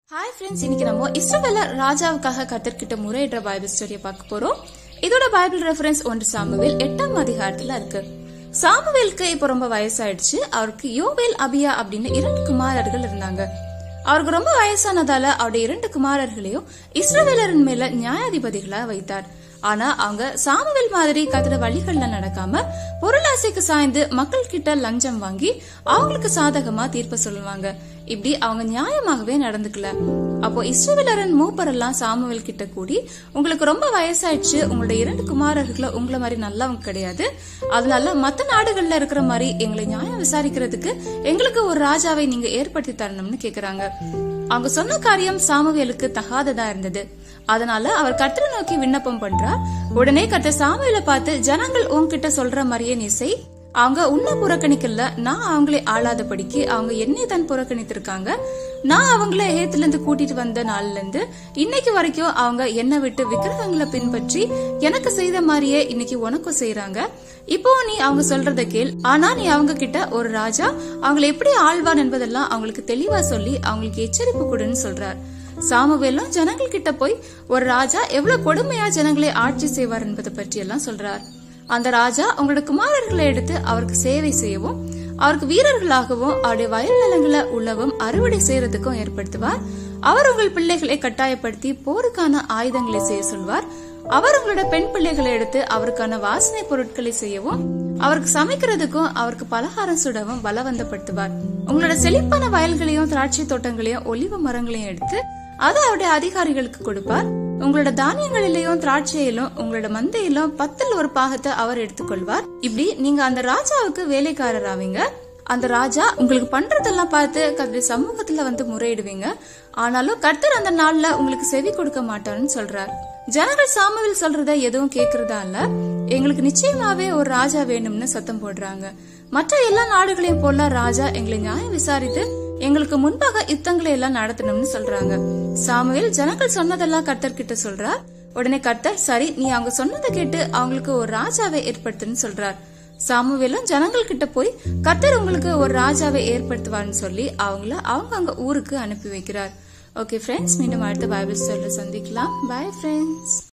hi friends இன்னைக்கு நம்ம இஸ்ரவேல ராஜாவுக்காக கத்தர்கிட்ட முறையிடுற Bible ஸ்டோரியை பார்க்க போறோம் இதோட பைபிள் ரெஃபரன்ஸ் ஒன்று சாமுவேல் எட்டாம் அதிகாரத்துல இருக்கு சாமுவேலுக்கு இப்ப ரொம்ப வயசாயிடுச்சு அவருக்கு யோவேல் அபியா அப்படின்னு இரண்டு குமாரர்கள் இருந்தாங்க அவருக்கு ரொம்ப வயசானதால அவருடைய இரண்டு குமாரர்களையும் இஸ்ரவேலரின் மேல நியாயாதிபதிகளா வைத்தார் ஆனா அவங்க சாமுவேல் மாதிரி கத்திர வழிகள்ல நடக்காம பொருளாசைக்கு சாய்ந்து மக்கள் கிட்ட லஞ்சம் வாங்கி அவங்களுக்கு சாதகமா தீர்ப்பு சொல்லுவாங்க இப்படி அவங்க நியாயமாகவே நடந்துக்கல அப்போ இஸ்ரவேலரன் மூப்பரெல்லாம் சாமுவேல் கிட்ட கூடி உங்களுக்கு ரொம்ப வயசாயிடுச்சு உங்களுடைய இரண்டு குமாரர்களை உங்களை மாதிரி நல்லவங்க கிடையாது அதனால மத்த நாடுகள்ல இருக்கிற மாதிரி எங்களை நியாயம் விசாரிக்கிறதுக்கு எங்களுக்கு ஒரு ராஜாவை நீங்க ஏற்படுத்தி தரணும்னு கேக்குறாங்க அவங்க சொன்ன காரியம் சாமுவேலுக்கு தகாததா இருந்தது அதனால அவர் கர்த்தரை நோக்கி விண்ணப்பம் பண்றார் உடனே கர்த்தர் சாமுவேலை பார்த்து ஜனங்கள் உன்கிட்ட சொல்ற மாதிரியே நீ செய் அவங்க உன்னை புறக்கணிக்கல நான் அவங்களை ஆளாதபடிக்கு அவங்க என்னை தான் புறக்கணித்திருக்காங்க நான் அவங்கள ஏத்துல இருந்து கூட்டிட்டு வந்த நாள்ல இருந்து இன்னைக்கு வரைக்கும் அவங்க என்னை விட்டு விக்கிரகங்களை பின்பற்றி எனக்கு செய்த மாதிரியே இன்னைக்கு உனக்கும் செய்யறாங்க இப்போ நீ அவங்க சொல்றத கேள் ஆனா நீ அவங்க கிட்ட ஒரு ராஜா அவங்களை எப்படி ஆழ்வான் என்பதெல்லாம் அவங்களுக்கு தெளிவா சொல்லி அவங்களுக்கு எச்சரிப்பு கொடுன்னு சொல்றார் சாமுவேலும் ஜனங்கள் கிட்ட போய் ஒரு ராஜா எவ்வளவு கொடுமையா ஜனங்களை ஆட்சி செய்வார் என்பதை பற்றி எல்லாம் சொல்றார் அந்த ராஜா உங்களோட குமாரர்களை எடுத்து அவருக்கு சேவை செய்யவும் அவருக்கு வீரர்களாகவும் அவருடைய வயல் நிலங்களை உள்ளவும் அறுவடை செய்யறதுக்கும் ஏற்படுத்துவார் அவர் உங்கள் பிள்ளைகளை கட்டாயப்படுத்தி போருக்கான ஆயுதங்களை செய்ய சொல்வார் அவர் உங்களோட பெண் பிள்ளைகளை எடுத்து அவருக்கான வாசனை பொருட்களை செய்யவும் அவருக்கு சமைக்கிறதுக்கும் அவருக்கு பலகாரம் சுடவும் பலவந்தப்படுத்துவார் உங்களோட செழிப்பான வயல்களையும் திராட்சை தோட்டங்களையும் ஒலிவ மரங்களையும் எடுத்து அதை அவருடைய அதிகாரிகளுக்கு கொடுப்பார் உங்களோட தானியங்களிலையும் திராட்சையிலும் உங்களோட மந்தையிலும் பத்தில் ஒரு பாகத்தை அவர் எடுத்துக்கொள்வார் இப்படி நீங்க அந்த ராஜாவுக்கு வேலைக்காரர் ஆவீங்க அந்த ராஜா உங்களுக்கு பண்றதெல்லாம் பார்த்து கர்த்தர் சமூகத்துல வந்து முறையிடுவீங்க ஆனாலும் கர்த்தர் அந்த நாள்ல உங்களுக்கு செவி கொடுக்க மாட்டாருன்னு சொல்றார் ஜனங்கள் சாமுவேல் சொல்றத எதுவும் கேக்குறதா இல்ல எங்களுக்கு நிச்சயமாவே ஒரு ராஜா வேணும்னு சத்தம் போடுறாங்க மற்ற எல்லா நாடுகளையும் போல ராஜா எங்களை நியாயம் விசாரித்து எங்களுக்கு முன்பாக யுத்தங்களை எல்லாம் நடத்தணும்னு சொல்றாங்க சாமுவேல் ஜனங்கள் சொன்னதெல்லாம் கர்த்தர் கிட்ட சொல்றார் உடனே கர்த்தர் சரி நீ அவங்க சொன்னதை கேட்டு அவங்களுக்கு ஒரு ராஜாவை ஏற்படுத்துன்னு சொல்றார் சாமுவேலும் ஜனங்கள் கிட்ட போய் கர்த்தர் உங்களுக்கு ஒரு ராஜாவை ஏற்படுத்துவார்னு சொல்லி அவங்கள அவங்க அங்க ஊருக்கு அனுப்பி வைக்கிறார் ஓகே ஃப்ரெண்ட்ஸ் மீண்டும் அடுத்த பைபிள் ஸ்டோரியில் சந்திக்கலாம் பை ஃப்ரெண்ட்ஸ்